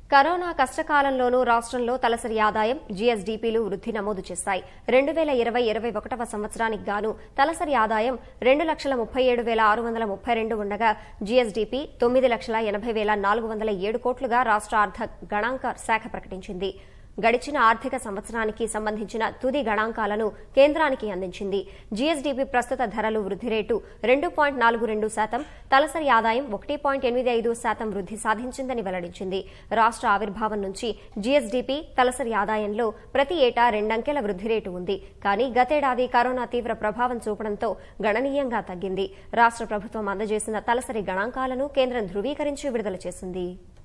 corona కష్టకాలంలోనూ రాష్ట్రంలో తలసరి ఆదాయం జీఎస్డీపీలు వృద్ధి నమోదు చేశాయి రెండు వేల ఇరవై ఇరవై ఒకటవ సంవత్సరానికి గాను తలసరి ఆదాయం రెండు లక్షల ముప్పై ఏడు వేల ఆరు వందల ముప్పై రెండు ఉండగా జీఎస్డీపీ తొమ్మిది లక్షల ఎనభై వేల నాలుగు వందల ఏడు కోట్లుగా రాష్ట్ర ఆర్థ గణాంక శాఖ ప్రకటించింది గడిచిన ఆర్థిక సంవత్సరానికి సంబంధించిన తుది గణాంకాలను కేంద్రానికి అందించింది జీఎస్డీపీ ప్రస్తుత ధరలు వృద్ధి రేటు రెండు పాయింట్ నాలుగు రెండు శాతం తలసరి ఆదాయం ఒకటి పాయింట్ ఎనిమిది ఐదు శాతం వృద్ధి సాధించిందని వెల్లడించింది రాష్ట్ర ఆవిర్భావం నుంచి జీఎస్డీపీ తలసరి ఆదాయంలో ప్రతి ఏటా రెండంకెల వృద్ధి రేటు ఉంది కానీ గతేడాది కరోనా తీవ్ర ప్రభావం చూపడంతో గణనీయంగా తగ్గింది రాష్ట్ర ప్రభుత్వం అందజేసిన తలసరి గణాంకాలను కేంద్రం ధృవీకరించి విడుదల చేసింది